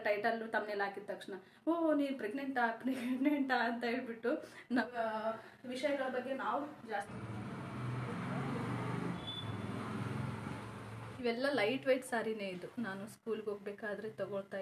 title ತಮ್ಮನೆಲ್ಲ ಹಾಕಿದ ತಕ್ಷಣ ಓ ನೀನು ಪ್ರೆಗ್ನೆಂಟಾ ಪ್ರೆಗ್ನೆಂಟಾ ಅಂತ ಹೇಳ್ಬಿಟ್ಟು ನಮ್ಮ ವಿಷಯಗಳ ಬಗ್ಗೆ ನಾವು ಜಾಸ್ತಿ ಇವೆಲ್ಲ ಲೈಟ್ ವೆಯ್ಟ್ ಸಾರಿನೇ ಇದು ನಾನು ಸ್ಕೂಲ್ಗೆ ಹೋಗ್ಬೇಕಾದ್ರೆ ತಗೊಳ್ತಾ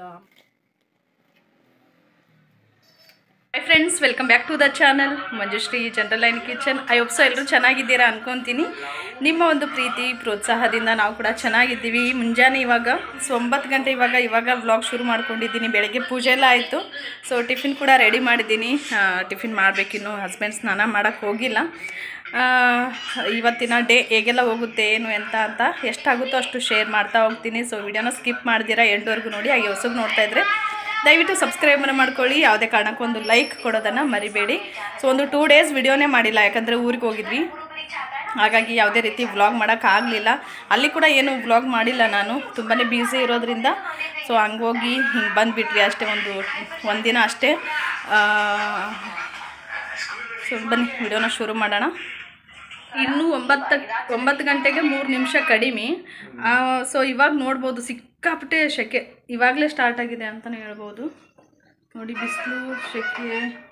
hi friends welcome back to the channel Manjushree general line kitchen I hope so ಎಲ್ಲರೂ ಚೆನ್ನಾಗಿದ್ದೀರಾ ಅನ್ಕೊತೀನಿ ನಿಮ್ಮ ಒಂದು ಪ್ರೀತಿ ಪ್ರೋತ್ಸಾಹದಿಂದ ನಾವು ಕೂಡ ಚೆನ್ನಾಗಿದ್ದೀವಿ ಮುಂಜಾನೆ ಇವಾಗ ಸೊ ಒಂಬತ್ತು ಗಂಟೆ ಇವಾಗ ಇವಾಗ ವ್ಲಾಗ್ ಶುರು ಮಾಡ್ಕೊಂಡಿದ್ದೀನಿ ಬೆಳಗ್ಗೆ ಪೂಜೆ ಎಲ್ಲ ಆಯಿತು ಸೊ ಟಿಫಿನ್ ಕೂಡ ರೆಡಿ ಮಾಡಿದ್ದೀನಿ ಟಿಫಿನ್ ಮಾಡಬೇಕಿನ್ನು ಹಸ್ಬೆಂಡ್ ಸ್ನಾನ ಮಾಡೋಕ್ಕೆ ಹೋಗಿಲ್ಲ ಆ, ಇವತ್ತಿನ ಡೇ ಹೇಗೆಲ್ಲ ಹೋಗುತ್ತೆ ಏನು ಎಂತ ಅಂತ ಎಷ್ಟಾಗುತ್ತೋ ಅಷ್ಟು ಶೇರ್ ಮಾಡ್ತಾ ಹೋಗ್ತೀನಿ ಸೊ ವಿಡಿಯೋನ ಸ್ಕಿಪ್ ಮಾಡ್ದಿರಾ ಎಂಡ್ವರೆಗೂ ನೋಡಿ ಹಾಗೆ ಹೊಸಬ್ ನೋಡ್ತಾ ಇದ್ರೆ ದಯವಿಟ್ಟು ಸಬ್ಸ್ಕ್ರೈಬ್ ಮಾಡ್ಕೊಳ್ಳಿ ಯಾವುದೇ ಕಾರಣಕ್ಕೂ ಒಂದು ಲೈಕ್ ಕೊಡೋದನ್ನು ಮರಿಬೇಡಿ ಸೊ ಒಂದು ಟೂ ಡೇಸ್ ವಿಡಿಯೋನೇ ಮಾಡಿಲ್ಲ ಯಾಕಂದರೆ ಊರಿಗೆ ಹೋಗಿದ್ವಿ ಹಾಗಾಗಿ ಯಾವುದೇ ರೀತಿ ವ್ಲಾಗ್ ಮಾಡೋಕ್ಕಾಗಲಿಲ್ಲ ಅಲ್ಲಿ ಕೂಡ ಏನು ವ್ಲಾಗ್ ಮಾಡಿಲ್ಲ ನಾನು ತುಂಬಾ ಬ್ಯುಸಿ ಇರೋದ್ರಿಂದ ಸೊ ಹಂಗೋಗಿ ಹಿಂಗೆ ಬಂದುಬಿಟ್ವಿ ಅಷ್ಟೇ ಒಂದು ಒಂದಿನ ಅಷ್ಟೇ ಸೊ ಬನ್ನಿ ವಿಡಿಯೋನ ಶುರು ಮಾಡೋಣ ಇನ್ನೂ ಒಂಬತ್ತು ಒಂಬತ್ತು ಗಂಟೆಗೆ ಮೂರು ನಿಮಿಷ ಕಡಿಮೆ ಸೊ ಇವಾಗ ನೋಡ್ಬೋದು ಸಿಕ್ಕಾಪಟ್ಟೆ ಸೆಕೆ ಇವಾಗಲೇ ಸ್ಟಾರ್ಟ್ ಆಗಿದೆ ಅಂತಲೇ ಹೇಳ್ಬೋದು ನೋಡಿ ಬಿಸಿಲು ಸೆಕೆ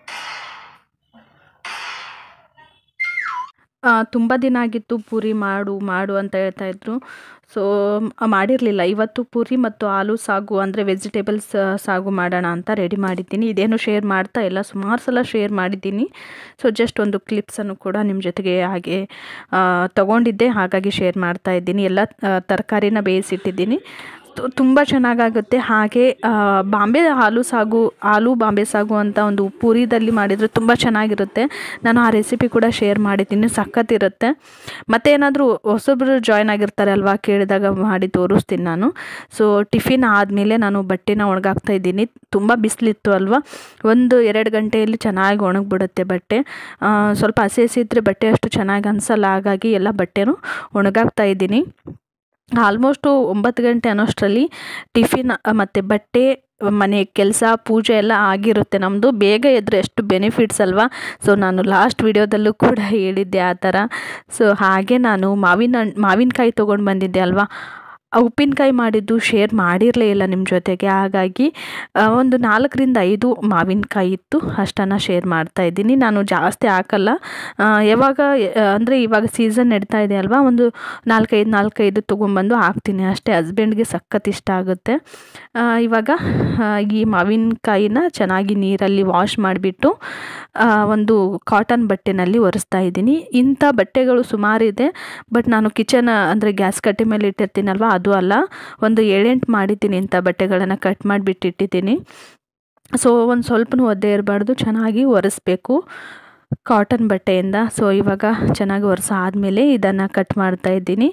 ತುಂಬ ದಿನ ಆಗಿತ್ತು ಪೂರಿ ಮಾಡು ಮಾಡು ಅಂತ ಹೇಳ್ತಾ ಇದ್ರು ಸೊ ಮಾಡಿರಲಿಲ್ಲ ಇವತ್ತು ಪೂರಿ ಮತ್ತು ಆಲೂ ಸಾಗು ಅಂದರೆ ವೆಜಿಟೇಬಲ್ಸ್ ಸಾಗು ಮಾಡೋಣ ಅಂತ ರೆಡಿ ಮಾಡಿದ್ದೀನಿ ಇದೇನು ಶೇರ್ ಮಾಡ್ತಾ ಇಲ್ಲ ಸುಮಾರು ಸಲ ಶೇರ್ ಮಾಡಿದ್ದೀನಿ ಸೊ ಜಸ್ಟ್ ಒಂದು ಕ್ಲಿಪ್ಸನ್ನು ಕೂಡ ನಿಮ್ಮ ಜೊತೆಗೆ ಹಾಗೆ ಆ, ತಗೊಂಡಿದ್ದೆ ಹಾಗಾಗಿ ಶೇರ್ ಮಾಡ್ತಾ ಇದ್ದೀನಿ ಎಲ್ಲ ತರಕಾರಿನ ಬೇಯಿಸಿಟ್ಟಿದ್ದೀನಿ ತು- ತುಂಬ ಚೆನ್ನಾಗಾಗುತ್ತೆ ಹಾಗೆ ಆ, ಬಾಂಬೆ ಹಾಲು ಸಾಗು ಆಲೂ ಬಾಂಬೆ ಸಾಗು ಅಂತ ಒಂದು ಪೂರಿದಲ್ಲಿ ಮಾಡಿದರೆ ತುಂಬ ಚೆನ್ನಾಗಿರುತ್ತೆ ನಾನು ಆ ರೆಸಿಪಿ ಕೂಡ ಶೇರ್ ಮಾಡಿದ್ದೀನಿ ಸಖತ್ತಿರುತ್ತೆ ಮತ್ತು ಏನಾದರೂ ಹೊಸೊಬ್ಬರು ಜಾಯ್ನ್ ಆಗಿರ್ತಾರೆ ಅಲ್ವಾ ಕೇಳಿದಾಗ ಮಾಡಿ ತೋರಿಸ್ತೀನಿ ನಾನು ಸೊ ಟಿಫಿನ್ ಆದಮೇಲೆ ನಾನು ಬಟ್ಟೆನ ಒಣಗಾಕ್ತಾ ಇದ್ದೀನಿ ತುಂಬ ಬಿಸಿಲಿತ್ತು ಅಲ್ವಾ ಒಂದು ಎರಡು ಗಂಟೆಯಲ್ಲಿ ಚೆನ್ನಾಗಿ ಒಣಗಿಬಿಡುತ್ತೆ ಬಟ್ಟೆ ಆ, ಸ್ವಲ್ಪ ಹಸಿ ಹಸಿ ಇದ್ದರೆ ಬಟ್ಟೆ ಅಷ್ಟು ಚೆನ್ನಾಗಿ ಅನಿಸಲ್ಲ ಹಾಗಾಗಿ ಎಲ್ಲ ಬಟ್ಟೆನೂ ಒಣಗಾಕ್ತಾ ಇದ್ದೀನಿ ಆಲ್ಮೋಸ್ಟು ಒಂಬತ್ತು ಗಂಟೆ ಅನ್ನೋಷ್ಟರಲ್ಲಿ ಟಿಫಿನ್ ಮತ್ತು ಬಟ್ಟೆ ಮನೆ ಕೆಲಸ ಪೂಜೆ ಎಲ್ಲ ಆಗಿರುತ್ತೆ ನಮ್ಮದು ಬೇಗ ಎದ್ದರೆ ಎಷ್ಟು ಬೆನಿಫಿಟ್ಸ್ ಅಲ್ವಾ ಸೊ ನಾನು ಲಾಸ್ಟ್ ವಿಡಿಯೋದಲ್ಲೂ ಕೂಡ ಹೇಳಿದ್ದೆ ಆ ಥರ ಸೊ ಹಾಗೆ ನಾನು ಮಾವಿನ ಹಣ್ಣು ಮಾವಿನಕಾಯಿ ತೊಗೊಂಡು ಬಂದಿದ್ದೆ ಅಲ್ವಾ ಆ ಉಪ್ಪಿನಕಾಯಿ ಮಾಡಿದ್ದು ಶೇರ್ ಮಾಡಿರಲೇ ಇಲ್ಲ ನಿಮ್ಮ ಜೊತೆಗೆ ಹಾಗಾಗಿ ಆ, ಒಂದು ನಾಲ್ಕರಿಂದ ಐದು ಮಾವಿನಕಾಯಿ ಇತ್ತು ಅಷ್ಟನ್ನು ಶೇರ್ ಮಾಡ್ತಾ ಇದ್ದೀನಿ ನಾನು ಜಾಸ್ತಿ ಹಾಕಲ್ಲ ಆ, ಯಾವಾಗ ಅಂದರೆ ಇವಾಗ ಸೀಸನ್ ನಡೀತಾ ಇದೆ ಅಲ್ವಾ ಒಂದು ನಾಲ್ಕೈದು ನಾಲ್ಕೈದು ತೊಗೊಂಬಂದು ಹಾಕ್ತೀನಿ ಅಷ್ಟೇ ಹಸ್ಬೆಂಡ್ಗೆ ಸಖತ್ ಇಷ್ಟ ಆಗುತ್ತೆ ಆ, ಇವಾಗ ಆ, ಈ ಮಾವಿನಕಾಯಿನ ಚೆನ್ನಾಗಿ ನೀರಲ್ಲಿ ವಾಶ್ ಮಾಡಿಬಿಟ್ಟು ಒಂದು ಕಾಟನ್ ಬಟ್ಟೆನಲ್ಲಿ ಒರೆಸ್ತಾ ಇದ್ದೀನಿ ಇಂಥ ಬಟ್ಟೆಗಳು ಸುಮಾರಿದೆ ಬಟ್ ನಾನು ಕಿಚನ್ ಅಂದರೆ ಗ್ಯಾಸ್ ಕಟ್ಟೆ ಮೇಲೆ ಇಟ್ಟಿರ್ತೀನಲ್ವ ಅದು ಅಲ್ಲ ಒಂದು ಏಳೆಂಟು ಮಾಡಿದ್ದೀನಿ ಇಂಥ ಬಟ್ಟೆಗಳನ್ನು ಕಟ್ ಮಾಡಿಬಿಟ್ಟು ಇಟ್ಟಿದ್ದೀನಿ ಸೊ ಒಂದು ಸ್ವಲ್ಪನೂ ಒದ್ದೆ ಇರಬಾರ್ದು ಚೆನ್ನಾಗಿ ಒರೆಸ್ಬೇಕು ಕಾಟನ್ ಬಟ್ಟೆಯಿಂದ ಸೊ ಇವಾಗ ಚೆನ್ನಾಗಿ ಒರೆಸ ಆದಮೇಲೆ ಇದನ್ನು ಕಟ್ ಮಾಡ್ತಾ ಇದ್ದೀನಿ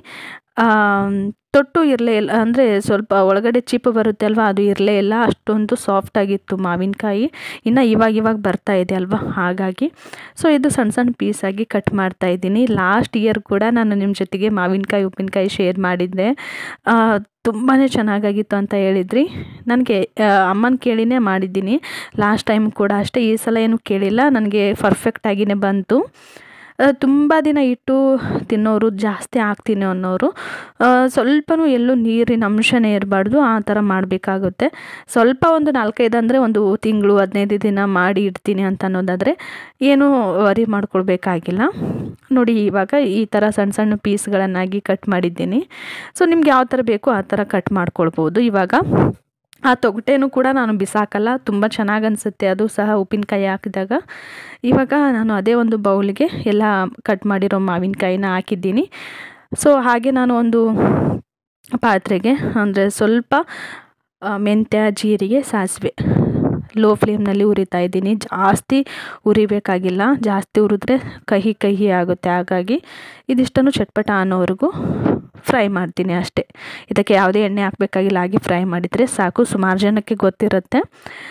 ಆಮ್, ತೊಟ್ಟು ಇರಲೇ ಇಲ್ಲ ಅಂದರೆ ಸ್ವಲ್ಪ ಒಳಗಡೆ ಚಿಪ್ಪು ಬರುತ್ತೆ ಅಲ್ವಾ ಅದು ಇರಲೇ ಇಲ್ಲ ಅಷ್ಟೊಂದು ಸಾಫ್ಟಾಗಿತ್ತು ಮಾವಿನಕಾಯಿ ಇನ್ನು ಇವಾಗ ಇವಾಗ ಬರ್ತಾ ಇದೆ ಅಲ್ವಾ ಹಾಗಾಗಿ ಸೊ ಇದು ಸಣ್ಣ ಸಣ್ಣ ಪೀಸಾಗಿ ಕಟ್ ಮಾಡ್ತಾ ಇದ್ದೀನಿ ಲಾಸ್ಟ್ ಇಯರ್ ಕೂಡ ನಾನು ನಿಮ್ಮ ಜೊತೆಗೆ ಮಾವಿನಕಾಯಿ ಉಪ್ಪಿನಕಾಯಿ ಶೇರ್ ಮಾಡಿದ್ದೆ ತುಂಬಾ ಚೆನ್ನಾಗಾಗಿತ್ತು ಅಂತ ಹೇಳಿದ್ರಿ ನನಗೆ ಅಮ್ಮನ ಕೇಳಿನೇ ಮಾಡಿದ್ದೀನಿ ಲಾಸ್ಟ್ ಟೈಮ್ ಕೂಡ ಅಷ್ಟೇ ಈ ಸಲ ಏನು ಕೇಳಿಲ್ಲ ನನಗೆ ಪರ್ಫೆಕ್ಟಾಗಿಯೇ ಬಂತು ತುಂಬ ದಿನ ಇಟ್ಟು ತಿನ್ನೋರು ಜಾಸ್ತಿ ಆಗ್ತೀನಿ ಅನ್ನೋರು ಆ, ಸ್ವಲ್ಪನೂ ಎಲ್ಲೂ ನೀರಿನ ಅಂಶನೇ ಇರಬಾರ್ದು ಆ ಥರ ಮಾಡಬೇಕಾಗುತ್ತೆ ಸ್ವಲ್ಪ ಒಂದು ನಾಲ್ಕೈದು ಅಂದರೆ ಒಂದು ತಿಂಗಳು ಹದಿನೈದು ದಿನ ಮಾಡಿ ಇಡ್ತೀನಿ ಅಂತ ಅನ್ನೋದಾದರೆ ಏನು ವರಿ ಮಾಡ್ಕೊಳ್ಬೇಕಾಗಿಲ್ಲ ನೋಡಿ ಇವಾಗ ಈ ಥರ ಸಣ್ಣ ಸಣ್ಣ ಪೀಸ್ಗಳನ್ನಾಗಿ ಕಟ್ ಮಾಡಿದ್ದೀನಿ ಸೊ ನಿಮ್ಗೆ ಯಾವ ಥರ ಬೇಕೋ ಆ ಥರ ಕಟ್ ಮಾಡ್ಕೊಳ್ಬೋದು ಇವಾಗ ಆ ತೊಗಟೆನೂ ಕೂಡ ನಾನು ಬಿಸಾಕಲ್ಲ ತುಂಬ ಚೆನ್ನಾಗಿ ಅನಿಸುತ್ತೆ ಅದು ಸಹ ಉಪ್ಪಿನಕಾಯಿ ಹಾಕಿದಾಗ ಇವಾಗ ನಾನು ಅದೇ ಒಂದು ಬೌಲಿಗೆ ಎಲ್ಲ ಕಟ್ ಮಾಡಿರೋ ಮಾವಿನಕಾಯಿನ ಹಾಕಿದ್ದೀನಿ ಸೊ ಹಾಗೆ ನಾನು ಒಂದು ಪಾತ್ರೆಗೆ ಅಂದರೆ ಸ್ವಲ್ಪ ಆ, ಮೆಂತ್ಯ ಜೀರಿಗೆ ಸಾಸಿವೆ ಲೋ ಫ್ಲೇಮ್ನಲ್ಲಿ ಉರಿತಾ ಇದ್ದೀನಿ ಜಾಸ್ತಿ ಉರಿಬೇಕಾಗಿಲ್ಲ ಜಾಸ್ತಿ ಉರಿದ್ರೆ ಕಹಿ ಕಹಿ ಆಗುತ್ತೆ ಹಾಗಾಗಿ ಇದಿಷ್ಟನ್ನು ಚಟ್ಪಟ ಅನ್ನೋವರೆಗೂ ಫ್ರೈ ಮಾಡ್ತೀನಿ ಅಷ್ಟೇ ಇದಕ್ಕೆ ಯಾವುದೇ ಎಣ್ಣೆ ಹಾಕಬೇಕಾಗಿಲ್ಲ ಹಾಗೆ ಫ್ರೈ ಮಾಡಿದರೆ ಸಾಕು ಸುಮಾರು ಜನಕ್ಕೆ ಗೊತ್ತಿರುತ್ತೆ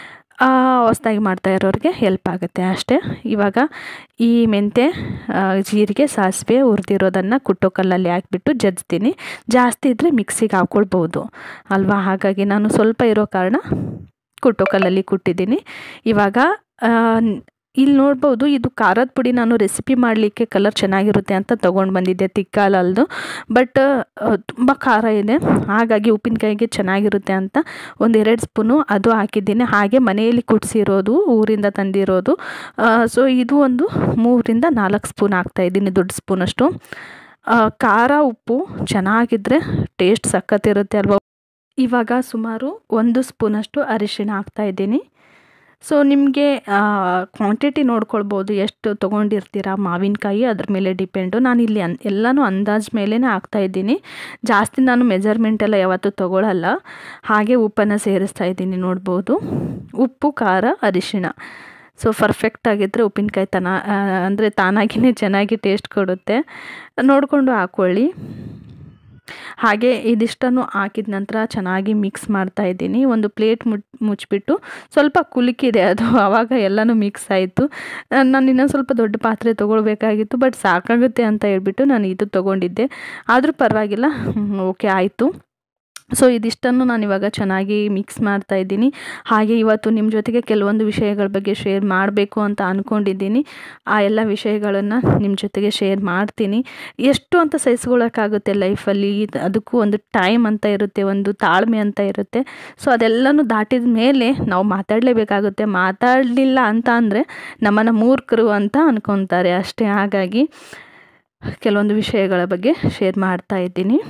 ಹೊಸ್ದಾಗಿ ಮಾಡ್ತಾ ಇರೋರಿಗೆ ಹೆಲ್ಪ್ ಆಗುತ್ತೆ ಅಷ್ಟೇ ಇವಾಗ ಈ ಮೆಂತ್ಯ ಆ, ಜೀರಿಗೆ ಸಾಸಿವೆ ಹುರಿದಿರೋದನ್ನು ಕುಟ್ಟೋ ಕಲ್ಲಲ್ಲಿ ಹಾಕ್ಬಿಟ್ಟು ಜಜ್ತೀನಿ ಜಾಸ್ತಿ ಇದ್ದರೆ ಮಿಕ್ಸಿಗೆ ಹಾಕ್ಕೊಳ್ಬೋದು ಅಲ್ವಾ ಹಾಗಾಗಿ ನಾನು ಸ್ವಲ್ಪ ಇರೋ ಕಾರಣ ಕುಟ್ಟೋ ಕಲ್ಲಲ್ಲಿ ಕುಟ್ಟಿದ್ದೀನಿ ಇವಾಗ ಆ, ಇಲ್ಲಿ ನೋಡ್ಬೋದು ಇದು ಖಾರದ ಪುಡಿ ನಾನು ರೆಸಿಪಿ ಮಾಡಲಿಕ್ಕೆ ಕಲರ್ ಚೆನ್ನಾಗಿರುತ್ತೆ ಅಂತ ತೊಗೊಂಡು ಬಂದಿದ್ದೆ ತಿಕ್ಕಾಲಲ್ದು ಬಟ್ ತುಂಬ ಖಾರ ಇದೆ ಹಾಗಾಗಿ ಉಪ್ಪಿನಕಾಯಿಗೆ ಚೆನ್ನಾಗಿರುತ್ತೆ ಅಂತ ಒಂದು ಎರಡು ಸ್ಪೂನು ಅದು ಹಾಕಿದ್ದೀನಿ ಹಾಗೆ ಮನೆಯಲ್ಲಿ ಕುದಿಸಿರೋದು ಊರಿಂದ ತಂದಿರೋದು ಸೊ ಇದು ಒಂದು ಮೂರರಿಂದ ನಾಲ್ಕು ಸ್ಪೂನ್ ಹಾಕ್ತಾಯಿದ್ದೀನಿ ದೊಡ್ಡ ಸ್ಪೂನಷ್ಟು ಖಾರ ಉಪ್ಪು ಚೆನ್ನಾಗಿದ್ದರೆ ಟೇಸ್ಟ್ ಸಖತ್ತಿರುತ್ತೆ ಅಲ್ವಾ ಇವಾಗ ಸುಮಾರು ಒಂದು ಸ್ಪೂನಷ್ಟು ಅರಿಶಿಣ ಹಾಕ್ತಾಯಿದ್ದೀನಿ ಸೊ ನಿಮಗೆ ಕ್ವಾಂಟಿಟಿ ನೋಡ್ಕೊಳ್ಬೋದು ಎಷ್ಟು ತೊಗೊಂಡಿರ್ತೀರಾ ಮಾವಿನಕಾಯಿ ಅದ್ರ ಮೇಲೆ ಡಿಪೆಂಡು ನಾನು ಇಲ್ಲಿ ಅನ್ ಎಲ್ಲನೂ ಅಂದಾಜು ಮೇಲೇ ಹಾಕ್ತಾಯಿದ್ದೀನಿ ಜಾಸ್ತಿ ನಾನು ಮೆಜರ್ಮೆಂಟ್ ಎಲ್ಲ ಯಾವತ್ತೂ ತೊಗೊಳಲ್ಲ ಹಾಗೆ ಉಪ್ಪನ್ನು ಸೇರಿಸ್ತಾ ಇದ್ದೀನಿ ನೋಡ್ಬೋದು ಉಪ್ಪು ಖಾರ ಅರಿಶಿಣ ಸೊ ಪರ್ಫೆಕ್ಟ್ ಆಗಿದ್ದರೆ ಉಪ್ಪಿನಕಾಯಿ ತನ ಅಂದರೆ ತಾನಾಗಿಯೇ ಚೆನ್ನಾಗಿ ಟೇಸ್ಟ್ ಕೊಡುತ್ತೆ ನೋಡಿಕೊಂಡು ಹಾಕ್ಕೊಳ್ಳಿ ಹಾಗೆ ಇದಿಷ್ಟನ್ನು ಹಾಕಿದ ನಂತರ ಚೆನ್ನಾಗಿ ಮಿಕ್ಸ್ ಮಾಡ್ತಾ ಇದ್ದೀನಿ ಒಂದು ಪ್ಲೇಟ್ ಮುಟ್ ಮುಚ್ಚಿಬಿಟ್ಟು ಸ್ವಲ್ಪ ಕುಲುಕಿದೆ ಅದು ಆವಾಗ ಎಲ್ಲನೂ ಮಿಕ್ಸ್ ಆಯಿತು ನಾನು ಇನ್ನೊಂದು ಸ್ವಲ್ಪ ದೊಡ್ಡ ಪಾತ್ರೆ ತೊಗೊಳ್ಬೇಕಾಗಿತ್ತು ಬಟ್ ಸಾಕಾಗುತ್ತೆ ಅಂತ ಹೇಳ್ಬಿಟ್ಟು ನಾನು ಇದು ತೊಗೊಂಡಿದ್ದೆ ಆದರೂ ಪರವಾಗಿಲ್ಲ ಓಕೆ ಆಯಿತು ಸೊ ಇದಿಷ್ಟನ್ನು ನಾನು ಇವಾಗ ಚೆನ್ನಾಗಿ ಮಿಕ್ಸ್ ಮಾಡ್ತಾ ಇದ್ದೀನಿ ಹಾಗೆ ಇವತ್ತು ನಿಮ್ಮ ಜೊತೆಗೆ ಕೆಲವೊಂದು ವಿಷಯಗಳ ಬಗ್ಗೆ ಶೇರ್ ಮಾಡಬೇಕು ಅಂತ ಅಂದ್ಕೊಂಡಿದ್ದೀನಿ ಆ ಎಲ್ಲ ವಿಷಯಗಳನ್ನು ನಿಮ್ಮ ಜೊತೆಗೆ ಶೇರ್ ಮಾಡ್ತೀನಿ ಎಷ್ಟು ಅಂತ ಸಹಿಸ್ಕೊಳ್ಳೋಕ್ಕಾಗುತ್ತೆ ಲೈಫಲ್ಲಿ ಅದಕ್ಕೂ ಒಂದು ಟೈಮ್ ಅಂತ ಇರುತ್ತೆ ಒಂದು ತಾಳ್ಮೆ ಅಂತ ಇರುತ್ತೆ ಸೊ ಅದೆಲ್ಲನೂ ದಾಟಿದ ಮೇಲೆ ನಾವು ಮಾತಾಡಲೇಬೇಕಾಗುತ್ತೆ ಮಾತಾಡಲಿಲ್ಲ ಅಂತ ಅಂದರೆ ನಮ್ಮನ್ನು ಮೂರ್ಖರು ಅಂತ ಅಂದ್ಕೊತಾರೆ ಅಷ್ಟೇ ಹಾಗಾಗಿ ಕೆಲವೊಂದು ವಿಷಯಗಳ ಬಗ್ಗೆ ಶೇರ್ ಮಾಡ್ತಾ ಇದ್ದೀನಿ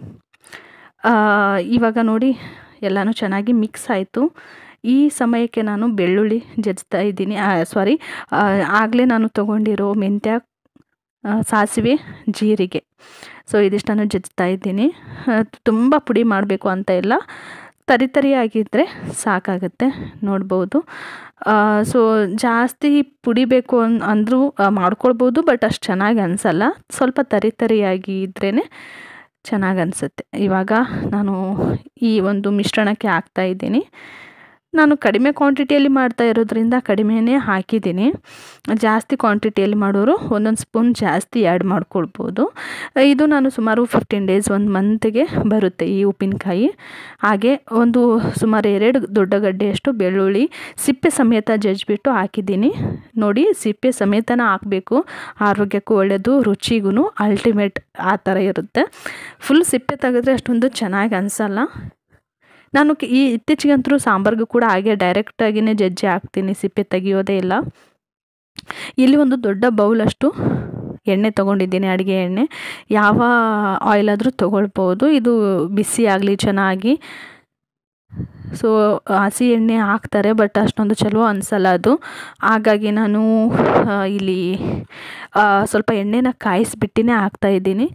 ಇವಾಗ ನೋಡಿ ಎಲ್ಲನೂ ಚೆನ್ನಾಗಿ ಮಿಕ್ಸ್ ಆಯಿತು ಈ ಸಮಯಕ್ಕೆ ನಾನು ಬೆಳ್ಳುಳ್ಳಿ ಜಜ್ತಾ ಇದ್ದೀನಿ ಸಾರಿ ಆಗಲೇ ನಾನು ತೊಗೊಂಡಿರೋ ಮೆಂತ್ಯ ಸಾಸಿವೆ ಜೀರಿಗೆ ಸೊ ಇದಿಷ್ಟನ್ನು ಜಜ್ತಾ ಇದ್ದೀನಿ ತುಂಬ ಪುಡಿ ಮಾಡಬೇಕು ಅಂತ ಇಲ್ಲ ತರಿ ತರಿಯಾಗಿದ್ದರೆ ಸಾಕಾಗುತ್ತೆ ನೋಡ್ಬೋದು ಸೊ ಜಾಸ್ತಿ ಪುಡಿ ಬೇಕು ಅನ್ ಅಂದರೂ ಮಾಡ್ಕೊಳ್ಬೋದು ಬಟ್ ಅಷ್ಟು ಚೆನ್ನಾಗಿ ಅನಿಸಲ್ಲ ಸ್ವಲ್ಪ ತರಿ ತರಿಯಾಗಿ ಇದ್ರೇ ಚೆನ್ನಾಗಿ ಅನಿಸುತ್ತೆ ಇವಾಗ ನಾನು ಈ ಒಂದು ಮಿಶ್ರಣಕ್ಕೆ ಹಾಕ್ತಾ ಇದ್ದೀನಿ ನಾನು ಕಡಿಮೆ ಕ್ವಾಂಟಿಟಿಯಲ್ಲಿ ಮಾಡ್ತಾ ಇರೋದ್ರಿಂದ ಕಡಿಮೆನೇ ಹಾಕಿದ್ದೀನಿ ಜಾಸ್ತಿ ಕ್ವಾಂಟಿಟಿಯಲ್ಲಿ ಮಾಡೋರು ಒಂದೊಂದು ಸ್ಪೂನ್ ಜಾಸ್ತಿ ಆ್ಯಡ್ ಮಾಡ್ಕೊಳ್ಬೋದು ಇದು ನಾನು ಸುಮಾರು ಫಿಫ್ಟೀನ್ ಡೇಸ್ ಒಂದು ಮಂತ್ಗೆ ಬರುತ್ತೆ ಈ ಉಪ್ಪಿನಕಾಯಿ ಹಾಗೆ ಒಂದು ಸುಮಾರು ಎರಡು ದೊಡ್ಡ ಗಡ್ಡೆಯಷ್ಟು ಬೆಳ್ಳುಳ್ಳಿ ಸಿಪ್ಪೆ ಸಮೇತ ಜಜ್ಜಿಬಿಟ್ಟು ಹಾಕಿದ್ದೀನಿ ನೋಡಿ ಸಿಪ್ಪೆ ಸಮೇತನ ಹಾಕಬೇಕು ಆರೋಗ್ಯಕ್ಕೂ ಒಳ್ಳೆಯದು ರುಚಿಗೂ ಅಲ್ಟಿಮೇಟ್ ಆ ಥರ ಇರುತ್ತೆ ಫುಲ್ ಸಿಪ್ಪೆ ತೆಗೆದ್ರೆ ಅಷ್ಟೊಂದು ಚೆನ್ನಾಗಿ ಅನಿಸಲ್ಲ ನಾನು ಈ ಇತ್ತೀಚೆಗಂತೂ ಸಾಂಬಾರ್ಗೂ ಕೂಡ ಹಾಗೆ ಡೈರೆಕ್ಟಾಗಿಯೇ ಜಜ್ಜಿ ಹಾಕ್ತೀನಿ ಸಿಪ್ಪೆ ತೆಗಿಯೋದೇ ಇಲ್ಲ ಇಲ್ಲಿ ಒಂದು ದೊಡ್ಡ ಬೌಲಷ್ಟು ಎಣ್ಣೆ ತೊಗೊಂಡಿದ್ದೀನಿ ಅಡುಗೆ ಎಣ್ಣೆ ಯಾವ ಆಯಿಲ್ ಆದರೂ ತೊಗೊಳ್ಬೋದು ಇದು ಬಿಸಿ ಆಗಲಿ ಚೆನ್ನಾಗಿ ಸೊ ಹಸಿ ಎಣ್ಣೆ ಹಾಕ್ತಾರೆ ಬಟ್ ಅಷ್ಟೊಂದು ಚಲೋ ಅನಿಸಲ್ಲ ಅದು ಹಾಗಾಗಿ ನಾನು ಇಲ್ಲಿ ಸ್ವಲ್ಪ ಎಣ್ಣೆನ ಕಾಯಿಸ್ಬಿಟ್ಟಿನೇ ಹಾಕ್ತಾಯಿದ್ದೀನಿ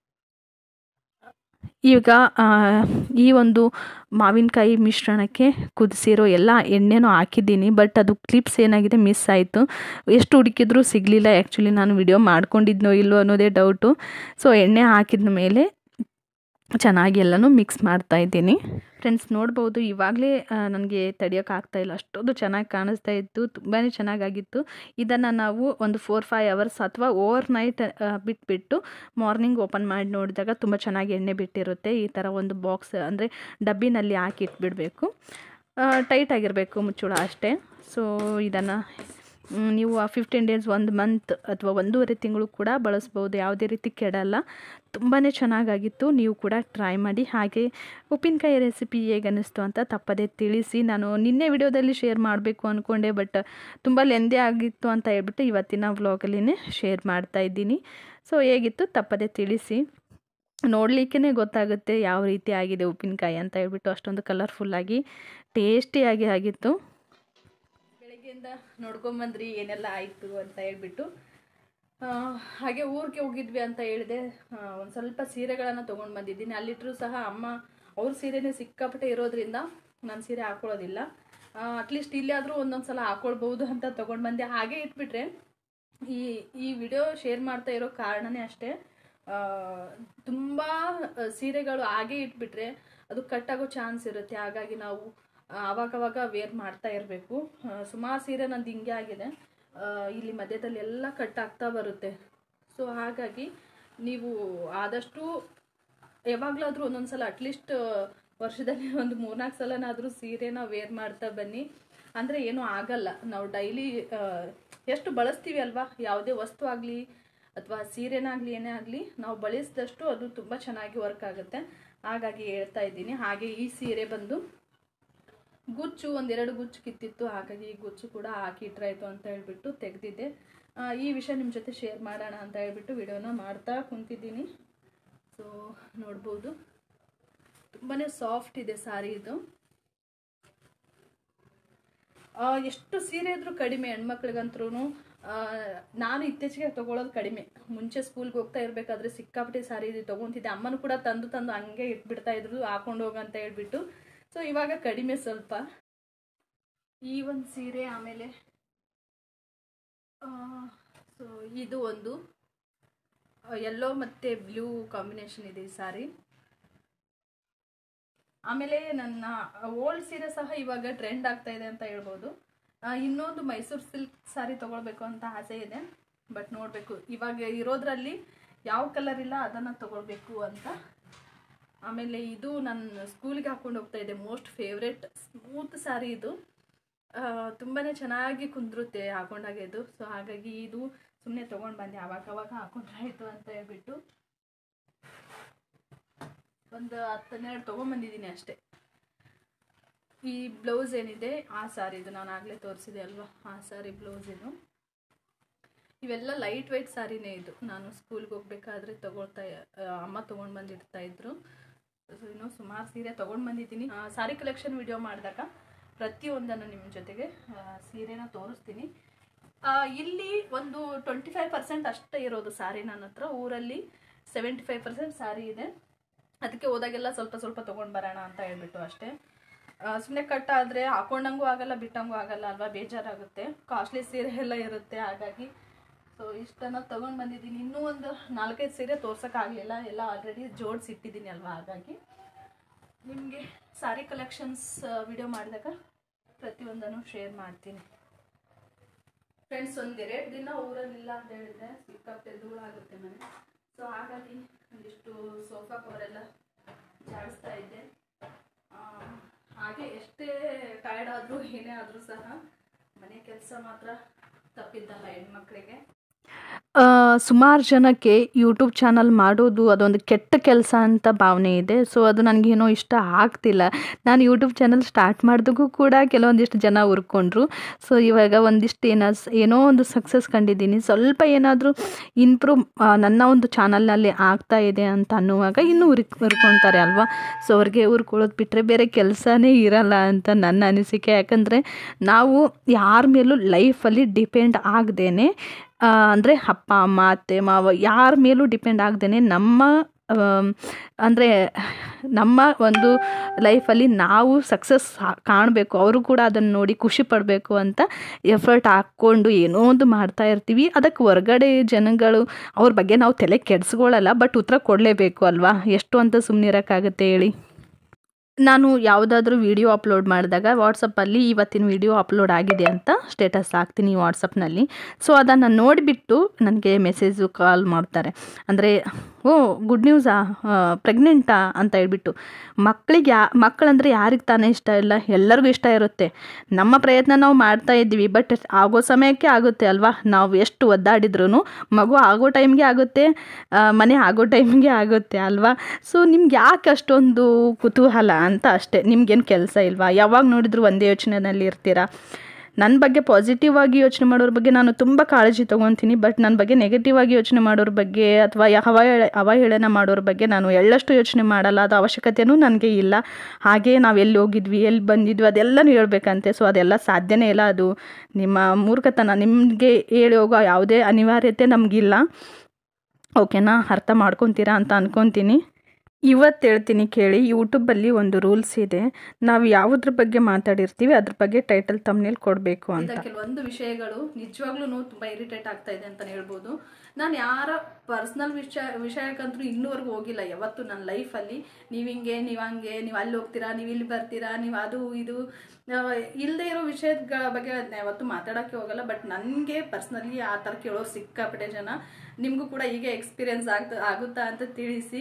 ಈಗ ಈ ಒಂದು ಮಾವಿನಕಾಯಿ ಮಿಶ್ರಣಕ್ಕೆ ಕುದಿಸಿರೋ ಎಲ್ಲ ಎಣ್ಣೆನೂ ಹಾಕಿದ್ದೀನಿ ಬಟ್ ಅದು ಕ್ಲಿಪ್ಸ್ ಏನಾಗಿದೆ ಮಿಸ್ ಆಯಿತು ಎಷ್ಟು ಹುಡುಕಿದ್ರೂ ಸಿಗಲಿಲ್ಲ ಆ್ಯಕ್ಚುಲಿ ನಾನು ವಿಡಿಯೋ ಮಾಡ್ಕೊಂಡಿದ್ನೋ ಇಲ್ಲೋ ಅನ್ನೋದೇ ಡೌಟು ಸೊ ಎಣ್ಣೆ ಹಾಕಿದ ಮೇಲೆ ಚೆನ್ನಾಗಿ ಎಲ್ಲನೂ ಮಿಕ್ಸ್ ಮಾಡ್ತಾ ಇದ್ದೀನಿ ಫ್ರೆಂಡ್ಸ್ ನೋಡ್ಬೋದು ಇವಾಗಲೇ ನನಗೆ ತಡಿಯೋಕ್ಕಾಗ್ತಾಯಿಲ್ಲ ಅಷ್ಟೊಂದು ಚೆನ್ನಾಗಿ ಕಾಣಿಸ್ತಾ ಇತ್ತು ತುಂಬಾ ಚೆನ್ನಾಗಾಗಿತ್ತು ಇದನ್ನು ನಾವು ಒಂದು ಫೋರ್ ಫೈವ್ ಅವರ್ಸ್ ಅಥವಾ ಓವರ್ ನೈಟ್ ಬಿಟ್ಬಿಟ್ಟು ಮಾರ್ನಿಂಗ್ ಓಪನ್ ಮಾಡಿ ನೋಡಿದಾಗ ತುಂಬ ಚೆನ್ನಾಗಿ ಎಣ್ಣೆ ಬಿಟ್ಟಿರುತ್ತೆ ಈ ಥರ ಒಂದು ಬಾಕ್ಸ್ ಅಂದರೆ ಡಬ್ಬಿನಲ್ಲಿ ಹಾಕಿ ಇಟ್ಬಿಡಬೇಕು ಟೈಟ್ ಆಗಿರಬೇಕು ಮುಚ್ಚಳ ಅಷ್ಟೇ ಸೊ ಇದನ್ನು ನೀವು ಫಿಫ್ಟೀನ್ ಡೇಸ್ ಒಂದು ಮಂತ್ ಅಥವಾ ಒಂದೂವರೆ ತಿಂಗಳು ಕೂಡ ಬಳಸ್ಬೋದು ಯಾವುದೇ ರೀತಿ ಕೆಡಲ್ಲ ತುಂಬಾ ಚೆನ್ನಾಗಾಗಿತ್ತು ನೀವು ಕೂಡ ಟ್ರೈ ಮಾಡಿ ಹಾಗೆ ಉಪ್ಪಿನಕಾಯಿ ರೆಸಿಪಿ ಹೇಗೆ ಅನ್ನಿಸ್ತು ಅಂತ ತಪ್ಪದೇ ತಿಳಿಸಿ ನಾನು ನಿನ್ನೆ ವಿಡಿಯೋದಲ್ಲಿ ಶೇರ್ ಮಾಡಬೇಕು ಅಂದ್ಕೊಂಡೆ ಬಟ್ ತುಂಬ ಲೆಂದಿ ಆಗಿತ್ತು ಅಂತ ಹೇಳ್ಬಿಟ್ಟು ಇವತ್ತಿನ ವ್ಲಾಗಲ್ಲಿನೇ ಶೇರ್ ಮಾಡ್ತಾ ಇದ್ದೀನಿ ಸೊ ಹೇಗಿತ್ತು ತಪ್ಪದೇ ತಿಳಿಸಿ ನೋಡಲಿಕ್ಕೇ ಗೊತ್ತಾಗುತ್ತೆ ಯಾವ ರೀತಿ ಆಗಿದೆ ಉಪ್ಪಿನಕಾಯಿ ಅಂತ ಹೇಳ್ಬಿಟ್ಟು ಅಷ್ಟೊಂದು ಕಲರ್ಫುಲ್ಲಾಗಿ ಟೇಸ್ಟಿಯಾಗಿ ಆಗಿತ್ತು ಬೆಳಗ್ಗೆಯಿಂದ ನೋಡ್ಕೊಂಬಂದ್ರಿ ಏನೆಲ್ಲ ಆಯಿತು ಅಂತ ಹೇಳ್ಬಿಟ್ಟು ಹಾಗೆ ಊರಿಗೆ ಹೋಗಿದ್ವಿ ಅಂತ ಹೇಳಿದೆ ಒಂದು ಸ್ವಲ್ಪ ಸೀರೆಗಳನ್ನು ತೊಗೊಂಡು ಬಂದಿದ್ದೀನಿ ಅಲ್ಲಿಟ್ಟರು ಸಹ ಅಮ್ಮ ಅವ್ರ ಸೀರೆನೇ ಸಿಕ್ಕಾಪಟ್ಟೆ ಇರೋದ್ರಿಂದ ನಾನು ಸೀರೆ ಹಾಕೊಳ್ಳೋದಿಲ್ಲ ಅಟ್ಲೀಸ್ಟ್ ಇಲ್ಲಾದರೂ ಒಂದೊಂದು ಸಲ ಹಾಕೊಳ್ಬೋದು ಅಂತ ತೊಗೊಂಡು ಬಂದೆ ಹಾಗೆ ಇಟ್ಬಿಟ್ರೆ ಈ ಈ ವಿಡಿಯೋ ಶೇರ್ ಮಾಡ್ತಾ ಇರೋ ಕಾರಣನೇ ಅಷ್ಟೇ ತುಂಬ ಸೀರೆಗಳು ಹಾಗೆ ಇಟ್ಬಿಟ್ರೆ ಅದು ಕಟ್ಟಾಗೋ ಚಾನ್ಸ್ ಇರುತ್ತೆ ಹಾಗಾಗಿ ನಾವು ಆವಾಗವಾಗ ವೇರ್ ಮಾಡ್ತಾ ಇರಬೇಕು ಸುಮಾರು ಸೀರೆ ನಂದು ಹಿಂಗೆ ಆಗಿದೆ ಇಲ್ಲಿ ಮಧ್ಯದಲ್ಲಿ ಎಲ್ಲ ಕಟ್ ಆಗ್ತಾ ಬರುತ್ತೆ ಸೊ ಹಾಗಾಗಿ ನೀವು ಆದಷ್ಟು ಯಾವಾಗಲಾದರೂ ಒಂದೊಂದು ಸಲ ಅಟ್ಲೀಸ್ಟ್ ವರ್ಷದಲ್ಲಿ ಒಂದು ಮೂರ್ನಾಲ್ಕು ಸಲನಾದರೂ ಸೀರೆನ ವೇರ್ ಮಾಡ್ತಾ ಬನ್ನಿ ಅಂದರೆ ಏನೂ ಆಗಲ್ಲ ನಾವು ಡೈಲಿ ಎಷ್ಟು ಬಳಸ್ತೀವಿ ಅಲ್ವಾ ಯಾವುದೇ ವಸ್ತು ಆಗಲಿ ಅಥವಾ ಸೀರೆನಾಗಲಿ ಏನೇ ಆಗಲಿ ನಾವು ಬಳಸಿದಷ್ಟು ಅದು ತುಂಬ ಚೆನ್ನಾಗಿ ವರ್ಕ್ ಆಗುತ್ತೆ ಹಾಗಾಗಿ ಹೇಳ್ತಾ ಇದ್ದೀನಿ ಹಾಗೆ ಈ ಸೀರೆ ಬಂದು ಗುಚ್ಚು ಒಂದೆರಡು ಗುಚ್ಚು ಕಿತ್ತಿತ್ತು ಹಾಗಾಗಿ ಈ ಗುಚ್ಚು ಕೂಡ ಹಾಕಿ ಇಟ್ರಾಯ್ತು ಅಂತ ಹೇಳ್ಬಿಟ್ಟು ತೆಗೆದಿದ್ದೆ ಈ ವಿಷಯ ನಿಮ್ಮ ಜೊತೆ ಶೇರ್ ಮಾಡೋಣ ಅಂತ ಹೇಳ್ಬಿಟ್ಟು ವಿಡಿಯೋನ ಮಾಡ್ತಾ ಕುಂತಿದ್ದೀನಿ ಸೊ ನೋಡ್ಬೋದು ತುಂಬಾ ಸಾಫ್ಟ್ ಇದೆ ಸಾರಿ ಇದು ಆ, ಎಷ್ಟು ಸೀರೆ ಇದ್ರೂ ಕಡಿಮೆ ಹೆಣ್ಮಕ್ಳಿಗಂತ್ರೂ ನಾನು ಇತ್ತೀಚೆಗೆ ತೊಗೊಳೋದು ಕಡಿಮೆ ಮುಂಚೆ ಸ್ಕೂಲ್ಗೆ ಹೋಗ್ತಾ ಇರಬೇಕಾದ್ರೆ ಸಿಕ್ಕಾಪಟ್ಟೆ ಸಾರಿ ಇದು ತೊಗೊತಿದ್ದೆ ಅಮ್ಮನೂ ಕೂಡ ತಂದು ತಂದು ಹಂಗೆ ಇಟ್ಬಿಡ್ತಾ ಇದ್ರು ಹಾಕೊಂಡು ಹೋಗಂತ ಹೇಳ್ಬಿಟ್ಟು ಸೊ ಇವಾಗ ಕಡಿಮೆ ಸ್ವಲ್ಪ ಈ ಒಂದು ಸೀರೆ ಆಮೇಲೆ ಸೊ ಇದು ಒಂದು ಯೆಲ್ಲೋ ಮತ್ತು ಬ್ಲೂ ಕಾಂಬಿನೇಷನ್ ಇದೆ ಈ ಸಾರಿ ಆಮೇಲೆ ನನ್ನ ಓಲ್ಡ್ ಸೀರೆ ಸಹ ಇವಾಗ ಟ್ರೆಂಡ್ ಆಗ್ತಾ ಇದೆ ಅಂತ ಹೇಳ್ಬೋದು ಆ, ಇನ್ನೊಂದು ಮೈಸೂರು ಸಿಲ್ಕ್ ಸಾರಿ ತಗೊಳ್ಬೇಕು ಅಂತ ಆಸೆ ಇದೆ ಬಟ್ ನೋಡಬೇಕು ಇವಾಗ ಇರೋದ್ರಲ್ಲಿ ಯಾವ ಕಲರ್ ಇಲ್ಲ ಅದನ್ನು ತಗೊಳ್ಬೇಕು ಅಂತ ಆಮೇಲೆ ಇದು ನನ್ನ ಸ್ಕೂಲಿಗೆ ಹಾಕೊಂಡು ಹೋಗ್ತಾ ಇದೆ ಮೋಸ್ಟ್ ಫೇವ್ರೆಟ್ ಸ್ಮೂತ್ ಸಾರಿ ಇದು ತುಂಬಾ ಚೆನ್ನಾಗಿ ಕುಂದ್ರುತ್ತೆ ಹಾಕೊಂಡಾಗ ಇದು ಸೊ ಹಾಗಾಗಿ ಇದು ಸುಮ್ಮನೆ ತೊಗೊಂಡು ಬಂದೆ ಅವಾಗ ಅವಾಗ ಹಾಕೊಂಡ್ರಾಯ್ತು ಅಂತ ಹೇಳ್ಬಿಟ್ಟು ಒಂದು ಹತ್ತು ಹನ್ನೆರಡು ತೊಗೊಂಬಂದಿದ್ದೀನಿ ಅಷ್ಟೇ ಈ ಬ್ಲೌಸ್ ಏನಿದೆ ಆ ಸಾರಿ ಇದು ನಾನು ಆಗಲೇ ತೋರಿಸಿದೆ ಅಲ್ವಾ ಆ ಸಾರಿ ಬ್ಲೌಸ್ ಇದು ಇವೆಲ್ಲ ಲೈಟ್ ವೆಯ್ಟ್ ಸಾರಿನೇ ಇದು ನಾನು ಸ್ಕೂಲ್ಗೆ ಹೋಗ್ಬೇಕಾದ್ರೆ ತಗೊಳ್ತಾ ಆ, ಅಮ್ಮ ತೊಗೊಂಡು ಬಂದಿರ್ತಾ ಇದ್ರು ಸೊ ಇನ್ನೂ ಸುಮಾರು ಸೀರೆ ತೊಗೊಂಡು ಬಂದಿದ್ದೀನಿ ಆ, ಸಾರಿ ಕಲೆಕ್ಷನ್ ವಿಡಿಯೋ ಮಾಡಿದಾಗ ಪ್ರತಿಯೊಂದನ್ನು ನಿಮ್ಮ ಜೊತೆಗೆ ಆ, ಸೀರೆನ ತೋರಿಸ್ತೀನಿ ಆ, ಇಲ್ಲಿ ಒಂದು ಟ್ವೆಂಟಿ ಫೈವ್ ಪರ್ಸೆಂಟ್ ಅಷ್ಟೇ ಇರೋದು ಸಾರಿ ನನ್ನ ಹತ್ರ ಊರಲ್ಲಿ ಸೆವೆಂಟಿ ಫೈವ್ ಪರ್ಸೆಂಟ್ ಸಾರಿ ಇದೆ ಅದಕ್ಕೆ ಹೋದಾಗೆಲ್ಲ ಸ್ವಲ್ಪ ಸ್ವಲ್ಪ ತೊಗೊಂಡು ಬರೋಣ ಅಂತ ಹೇಳ್ಬಿಟ್ಟು ಅಷ್ಟೇ ಸುಮ್ಮನೆ ಕಟ್ ಆದರೆ ಹಾಕೊಂಡಂಗೂ ಆಗಲ್ಲ ಬಿಟ್ಟಂಗೂ ಆಗಲ್ಲ ಅಲ್ವಾ ಬೇಜಾರಾಗುತ್ತೆ ಕಾಸ್ಟ್ಲಿ ಸೀರೆ ಎಲ್ಲ ಇರುತ್ತೆ ಹಾಗಾಗಿ ಸೊ ಇಷ್ಟನ್ನು ತೊಗೊಂಡು ಬಂದಿದ್ದೀನಿ ಇನ್ನೂ ಒಂದು ನಾಲ್ಕೈದು ಸೀರೆ ತೋರ್ಸೋಕ್ಕಾಗಲಿಲ್ಲ ಎಲ್ಲ ಆಲ್ರೆಡಿ ಜೋಡಿಸಿ ಇಟ್ಟಿದ್ದೀನಿ ಅಲ್ವಾ ಹಾಗಾಗಿ ನಿಮಗೆ ಸಾರಿ ಕಲೆಕ್ಷನ್ಸ್ ವಿಡಿಯೋ ಮಾಡಿದಾಗ ಪ್ರತಿಯೊಂದನ್ನು ಶೇರ್ ಮಾಡ್ತೀನಿ ಫ್ರೆಂಡ್ಸ್ ಒಂದೆರಡು ದಿನ ಊರಲ್ಲಿಲ್ಲ ಅಂತ ಹೇಳಿದ್ರೆ ಸಿಕ್ಕಾಪಟ್ಟೆ ಧೂಳಾಗುತ್ತೆ ಮನೆ ಸೊ ಹಾಗಾಗಿ ಒಂದಿಷ್ಟು ಸೋಫಾ ಕವರೆಲ್ಲ ಜಾಡಿಸ್ತಾ ಇದ್ದೆ ಆ, ಹಾಗೆ ಎಷ್ಟೇ ಟಯರ್ಡ್ ಆದರೂ ಏನೇ ಆದರೂ ಸಹ ಮನೆ ಕೆಲಸ ಮಾತ್ರ ತಪ್ಪಿದ್ದಲ್ಲ ಹೆಣ್ಮಕ್ಳಿಗೆ ಸುಮಾರು ಜನಕ್ಕೆ ಯೂಟ್ಯೂಬ್ ಚಾನಲ್ ಮಾಡೋದು ಅದೊಂದು ಕೆಟ್ಟ ಕೆಲಸ ಅಂತ ಭಾವನೆ ಇದೆ ಸೊ ಅದು ನನಗೇನೋ ಇಷ್ಟ ಆಗ್ತಿಲ್ಲ ನಾನು ಯೂಟ್ಯೂಬ್ ಚಾನಲ್ ಸ್ಟಾರ್ಟ್ ಮಾಡಿದಾಗೂ ಕೂಡ ಕೆಲವೊಂದಿಷ್ಟು ಜನ ಉರ್ಕೊಂಡ್ರು ಸೊ ಇವಾಗ ಒಂದಿಷ್ಟು ಏನೋ ಏನೋ ಒಂದು ಸಕ್ಸಸ್ ಕಂಡಿದ್ದೀನಿ ಸ್ವಲ್ಪ ಏನಾದರೂ ಇಂಪ್ರೂವ್ ನನ್ನ ಒಂದು ಚಾನಲ್ನಲ್ಲಿ ಆಗ್ತಾ ಇದೆ ಅಂತ ಅನ್ನುವಾಗ ಇನ್ನೂ ಉರಿ ಉರ್ಕೊಳ್ತಾರೆ ಅಲ್ವಾ ಸೊ ಅವ್ರಿಗೆ ಉರ್ಕೊಳ್ಳೋದು ಬಿಟ್ಟರೆ ಬೇರೆ ಕೆಲಸನೇ ಇರಲ್ಲ ಅಂತ ನನ್ನ ಅನಿಸಿಕೆ ಯಾಕಂದರೆ ನಾವು ಯಾರ ಮೇಲೂ ಲೈಫಲ್ಲಿ ಡಿಪೆಂಡ್ ಆಗದೇನೆ ಅಂದರೆ ಅಪ್ಪ ಅಮ್ಮ ಅತ್ತೆ ಮಾವ ಯಾರ ಮೇಲೂ ಡಿಪೆಂಡ್ ಆಗದೇನೆ ನಮ್ಮ ಅಂದರೆ ನಮ್ಮ ಒಂದು ಲೈಫಲ್ಲಿ ನಾವು ಸಕ್ಸಸ್ ಕಾಣಬೇಕು ಅವರು ಕೂಡ ಅದನ್ನು ನೋಡಿ ಖುಷಿ ಪಡಬೇಕು ಅಂತ ಎಫರ್ಟ್ ಹಾಕ್ಕೊಂಡು ಏನೋ ಒಂದು ಮಾಡ್ತಾ ಇರ್ತೀವಿ ಅದಕ್ಕೆ ಹೊರ್ಗಡೆ ಜನಗಳು ಅವ್ರ ಬಗ್ಗೆ ನಾವು ತಲೆ ಕೆಡಿಸ್ಕೊಳ್ಳಲ್ಲ ಬಟ್ ಉತ್ತರ ಕೊಡಲೇಬೇಕು ಅಲ್ವಾ ಎಷ್ಟು ಅಂತ ಸುಮ್ಮನಿರೋಕ್ಕಾಗುತ್ತೆ ಹೇಳಿ ನಾನು ಯಾವುದಾದ್ರೂ ವಿಡಿಯೋ ಅಪ್ಲೋಡ್ ಮಾಡಿದಾಗ ವಾಟ್ಸಪ್ಪಲ್ಲಿ ಇವತ್ತಿನ ವಿಡಿಯೋ ಅಪ್ಲೋಡ್ ಆಗಿದೆ ಅಂತ ಸ್ಟೇಟಸ್ ಹಾಕ್ತೀನಿ ವಾಟ್ಸಪ್ನಲ್ಲಿ ಸೊ ಅದನ್ನು ನೋಡಿಬಿಟ್ಟು ನನಗೆ ಮೆಸೇಜು ಕಾಲ್ ಮಾಡ್ತಾರೆ ಅಂದರೆ ಓ ಗುಡ್ ನ್ಯೂಸಾ ಪ್ರೆಗ್ನೆಂಟಾ ಅಂತ ಹೇಳ್ಬಿಟ್ಟು ಮಕ್ಕಳಿಗೆ ಯಾ ಮಕ್ಕಳಂದರೆ ಯಾರಿಗೆ ತಾನೇ ಇಷ್ಟ ಇಲ್ಲ ಎಲ್ಲರಿಗೂ ಇಷ್ಟ ಇರುತ್ತೆ ನಮ್ಮ ಪ್ರಯತ್ನ ನಾವು ಮಾಡ್ತಾ ಇದ್ದೀವಿ ಬಟ್ ಆಗೋ ಸಮಯಕ್ಕೆ ಆಗುತ್ತೆ ಅಲ್ವಾ ನಾವು ಎಷ್ಟು ಒದ್ದಾಡಿದ್ರೂ ಮಗು ಆಗೋ ಟೈಮ್ಗೆ ಆಗುತ್ತೆ ಆ, ಮನೆ ಆಗೋ ಟೈಮ್ಗೆ ಆಗುತ್ತೆ ಅಲ್ವಾ ಸೊ ನಿಮ್ಗೆ ಯಾಕೆ ಅಷ್ಟೊಂದು ಕುತೂಹಲ ಅಂತ ಅಷ್ಟೇ ನಿಮ್ಗೇನು ಕೆಲಸ ಇಲ್ವಾ ಯಾವಾಗ ನೋಡಿದ್ರು ಒಂದೇ ಯೋಚನೆಯಲ್ಲಿ ಇರ್ತೀರಾ ನನ್ನ ಬಗ್ಗೆ ಪಾಸಿಟಿವ್ ಆಗಿ ಯೋಚನೆ ಮಾಡೋರ ಬಗ್ಗೆ ನಾನು ತುಂಬ ಕಾಳಜಿ ತೊಗೊತೀನಿ ಬಟ್ ನನ್ನ ಬಗ್ಗೆ ನೆಗೆಟಿವ್ ಆಗಿ ಯೋಚನೆ ಮಾಡೋರ ಬಗ್ಗೆ ಅಥವಾ ಅವಹೇಳ ಅವಹೇಳನ ಮಾಡೋರ ಬಗ್ಗೆ ನಾನು ಎಳ್ಳಷ್ಟು ಯೋಚನೆ ಮಾಡಲ್ಲ ಅದು ಅವಶ್ಯಕತೆಯೂ ನನಗೆ ಇಲ್ಲ ಹಾಗೆ ನಾವು ಎಲ್ಲಿ ಹೋಗಿದ್ವಿ ಎಲ್ಲಿ ಬಂದಿದ್ವಿ ಅದೆಲ್ಲನೂ ಹೇಳ್ಬೇಕಂತೆ ಸೊ ಅದೆಲ್ಲ ಸಾಧ್ಯನೇ ಇಲ್ಲ ಅದು ನಿಮ್ಮ ಮೂರ್ಖತನ ನಿಮಗೆ ಹೇಳಿ ಹೋಗೋ ಯಾವುದೇ ಅನಿವಾರ್ಯತೆ ನಮಗಿಲ್ಲ ಓಕೆನಾ ಅರ್ಥ ಮಾಡ್ಕೊತೀರಾ ಅಂತ ಅನ್ಕೊತೀನಿ ಇವತ್ತು ಹೇಳ್ತೀನಿ ಕೇಳಿ ಯೂಟ್ಯೂಬಲ್ಲಿ ಒಂದು ರೂಲ್ಸ್ ಇದೆ ನಾವು ಯಾವುದ್ರ ಬಗ್ಗೆ ಮಾತಾಡಿರ್ತೀವಿ ಅದ್ರ ಬಗ್ಗೆ ಟೈಟಲ್ ತಮ್ಮನೇಲಿ ಕೊಡಬೇಕು ಅಂತ ಕೆಲವೊಂದು ವಿಷಯಗಳು ನಿಜವಾಗ್ಲೂ ತುಂಬ ಇರಿಟೇಟ್ ಆಗ್ತಾ ಇದೆ ಅಂತಲೇ ಹೇಳ್ಬೋದು ನಾನು ಯಾರ ಪರ್ಸ್ನಲ್ ವಿಷಯ ವಿಷಯಕ್ಕಂತೂ ಇನ್ನೂವರೆಗೂ ಹೋಗಿಲ್ಲ ಯಾವತ್ತು ನನ್ನ ಲೈಫಲ್ಲಿ ನೀವು ಹಿಂಗೆ ನೀವು ಹಂಗೆ ನೀವು ಅಲ್ಲಿ ಹೋಗ್ತೀರಾ ನೀವು ಇಲ್ಲಿ ಬರ್ತೀರಾ ನೀವು ಅದು ಇದು ಇಲ್ಲದೆ ಇರೋ ವಿಷಯಗಳ ಬಗ್ಗೆ ನಾನು ಯಾವತ್ತೂ ಮಾತಾಡೋಕ್ಕೆ ಹೋಗಲ್ಲ ಬಟ್ ನನಗೆ ಪರ್ಸ್ನಲಿ ಆ ಥರ ಕೇಳೋರು ಸಿಕ್ಕಾಪಟ್ಟೆ ಜನ ನಿಮಗೂ ಕೂಡ ಹೀಗೆ ಎಕ್ಸ್ಪೀರಿಯನ್ಸ್ ಆಗ್ತ ಆಗುತ್ತಾ ಅಂತ ತಿಳಿಸಿ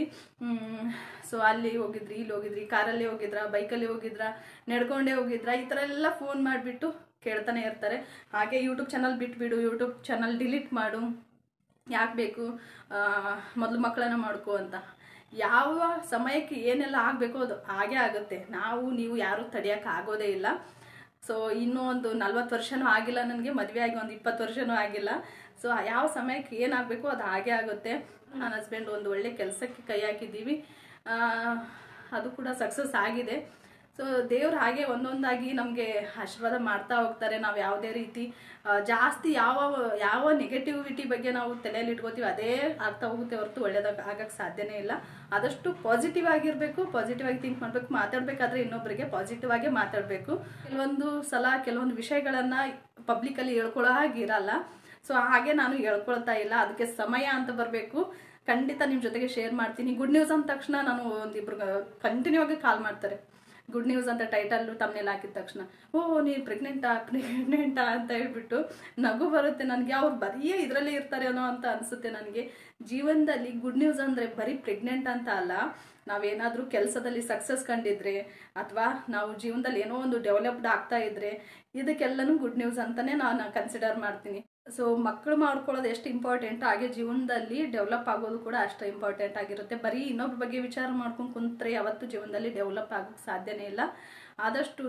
ಸೊ ಅಲ್ಲಿ ಹೋಗಿದ್ರಿ ಇಲ್ಲಿ ಹೋಗಿದ್ರಿ ಕಾರಲ್ಲಿ ಹೋಗಿದ್ರಾ ಬೈಕಲ್ಲಿ ಹೋಗಿದ್ರಾ ನಡ್ಕೊಂಡೇ ಹೋಗಿದ್ರಾ ಈ ಥರ ಎಲ್ಲ ಫೋನ್ ಮಾಡಿಬಿಟ್ಟು ಕೇಳ್ತಾನೆ ಇರ್ತಾರೆ ಹಾಗೆ ಯೂಟ್ಯೂಬ್ ಚಾನಲ್ ಬಿಟ್ಬಿಡು ಯೂಟ್ಯೂಬ್ ಚಾನಲ್ ಡಿಲೀಟ್ ಮಾಡು ಯಾಕೆ ಬೇಕು ಮೊದಲು ಮಕ್ಕಳನ್ನ ಮಾಡ್ಕೋ ಅಂತ ಯಾವ ಸಮಯಕ್ಕೆ ಏನೆಲ್ಲ ಆಗಬೇಕೋ ಅದು ಹಾಗೇ ಆಗುತ್ತೆ ನಾವು ನೀವು ಯಾರೂ ತಡೆಯೋಕೆ ಆಗೋದೇ ಇಲ್ಲ ಸೊ ಇನ್ನೂ ಒಂದು ನಲ್ವತ್ತು ವರ್ಷನೂ ಆಗಿಲ್ಲ ನನಗೆ ಮದುವೆ ಆಗಿ ಒಂದು ಇಪ್ಪತ್ತು ವರ್ಷನೂ ಆಗಿಲ್ಲ ಸೊ ಯಾವ ಸಮಯಕ್ಕೆ ಏನಾಗಬೇಕು ಅದು ಹಾಗೇ ಆಗುತ್ತೆ ನನ್ನ ಹಸ್ಬೆಂಡ್ ಒಂದು ಒಳ್ಳೆ ಕೆಲಸಕ್ಕೆ ಕೈ ಹಾಕಿದ್ದೀವಿ ಆ, ಅದು ಕೂಡ ಸಕ್ಸಸ್ ಆಗಿದೆ ಸೊ ದೇವ್ರು ಹಾಗೆ ಒಂದೊಂದಾಗಿ ನಮಗೆ ಆಶೀರ್ವಾದ ಮಾಡ್ತಾ ಹೋಗ್ತಾರೆ ನಾವು ಯಾವುದೇ ರೀತಿ ಆ, ಜಾಸ್ತಿ ಯಾವ ಯಾವ ನೆಗೆಟಿವಿಟಿ ಬಗ್ಗೆ ನಾವು ತಲೆಯಲ್ಲಿ ಇಟ್ಕೋತೀವಿ ಅದೇ ಆಗ್ತಾ ಹೋಗುತ್ತೆ ಹೊರತು ಒಳ್ಳೇದಾಗ ಆಗಕ್ಕೆ ಸಾಧ್ಯನೇ ಇಲ್ಲ ಆದಷ್ಟು ಪಾಸಿಟಿವ್ ಆಗಿರಬೇಕು ಪಾಸಿಟಿವ್ ಆಗಿ ಥಿಂಕ್ ಮಾಡಬೇಕು ಮಾತಾಡಬೇಕಾದ್ರೆ ಇನ್ನೊಬ್ಬರಿಗೆ ಪಾಸಿಟಿವ್ ಆಗೇ ಮಾತಾಡಬೇಕು ಕೆಲವೊಂದು ಸಲ ಕೆಲವೊಂದು ವಿಷಯಗಳನ್ನು ಪಬ್ಲಿಕಲ್ಲಿ ಹೇಳ್ಕೊಳ್ಳೋ ಹಾಗಿರಲ್ಲ ಸೊ ಹಾಗೆ ನಾನು ಹೇಳ್ಕೊಳ್ತಾ ಇಲ್ಲ ಅದಕ್ಕೆ ಸಮಯ ಅಂತ ಬರಬೇಕು ಖಂಡಿತ ನಿಮ್ಮ ಜೊತೆಗೆ ಶೇರ್ ಮಾಡ್ತೀನಿ ಗುಡ್ ನ್ಯೂಸ್ ಅಂದ ತಕ್ಷಣ ನಾನು ಒಂದಿಬ್ರು ಕಂಟಿನ್ಯೂ ಆಗಿ ಕಾಲ್ ಮಾಡ್ತಾರೆ ಗುಡ್ ನ್ಯೂಸ್ ಅಂತ ಟೈಟಲ್ಲು ತಮ್ಮನೆಲ್ಲ ಹಾಕಿದ ತಕ್ಷಣ ಓ ನೀನು ಪ್ರೆಗ್ನೆಂಟಾ ಪ್ರೆಗ್ನೆಂಟಾ ಅಂತ ಹೇಳ್ಬಿಟ್ಟು ನಗು ಬರುತ್ತೆ ನನಗೆ ಅವ್ರು ಬರೀ ಇದರಲ್ಲೇ ಇರ್ತಾರೇನೋ ಅಂತ ಅನಿಸುತ್ತೆ ನನಗೆ ಜೀವನದಲ್ಲಿ ಗುಡ್ ನ್ಯೂಸ್ ಅಂದರೆ ಬರೀ ಪ್ರೆಗ್ನೆಂಟ್ ಅಂತ ಅಲ್ಲ ನಾವೇನಾದರೂ ಕೆಲಸದಲ್ಲಿ ಸಕ್ಸಸ್ ಕಂಡಿದ್ರೆ ಅಥವಾ ನಾವು ಜೀವನದಲ್ಲಿ ಏನೋ ಒಂದು ಡೆವಲಪ್ಡ್ ಆಗ್ತಾ ಇದ್ರೆ ಇದಕ್ಕೆಲ್ಲನೂ ಗುಡ್ ನ್ಯೂಸ್ ಅಂತಲೇ ನಾನು ಕನ್ಸಿಡರ್ ಮಾಡ್ತೀನಿ ಸೊ ಮಕ್ಕಳು ಮಾಡ್ಕೊಳ್ಳೋದು ಎಷ್ಟು ಇಂಪಾರ್ಟೆಂಟ್ ಹಾಗೆ ಜೀವನದಲ್ಲಿ ಡೆವಲಪ್ ಆಗೋದು ಕೂಡ ಅಷ್ಟು ಇಂಪಾರ್ಟೆಂಟ್ ಆಗಿರುತ್ತೆ ಬರೀ ಇನ್ನೊಬ್ಬರ ಬಗ್ಗೆ ವಿಚಾರ ಮಾಡ್ಕೊಂಡು ಕುಂತ್ರೆ ಯಾವತ್ತೂ ಜೀವನದಲ್ಲಿ ಡೆವಲಪ್ ಆಗೋಕ್ಕೆ ಸಾಧ್ಯನೇ ಇಲ್ಲ ಆದಷ್ಟು